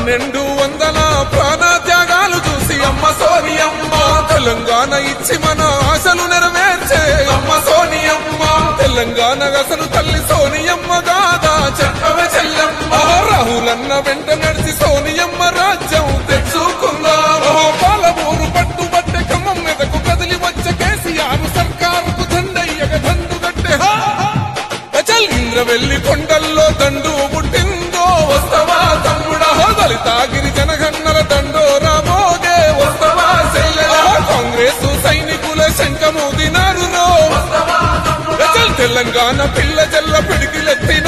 పన్నెండు వందల ప్రాణ త్యాగాలు చూసి అమ్మ సోనియమ్మ తెలంగాణ ఇచ్చి మన ఆశలు నెరవేర్చే అమ్మ సోనియమ్మ తెలంగాణ అసలు తల్లి సోనియమ్మ గాదా చెప్పవే చెల్లమ్మ రాహులన్న వెంట నడిచి సోనియమ్మ రాజ్యం తెచ్చుకుందాం పాలమూరు పట్టుబట్టే ఖమ్మం మీదకు కదిలి వచ్చే కేసీఆర్ సర్కారుకు దండయ్యగ దండు కట్టే హా! అచల్ ఇంద్ర వెళ్లి కొండల్లో దండు పుట్టిందో వస్తవా తమ్ముడా దళిత గిరిజన గన్నల దండో రామోగే వస్తవా చెల్లెలా కాంగ్రెస్ సైనికుల శంఖము దినారు రో అచల్ తెలంగాణ పిల్ల జల్ల పిడికిలెత్తి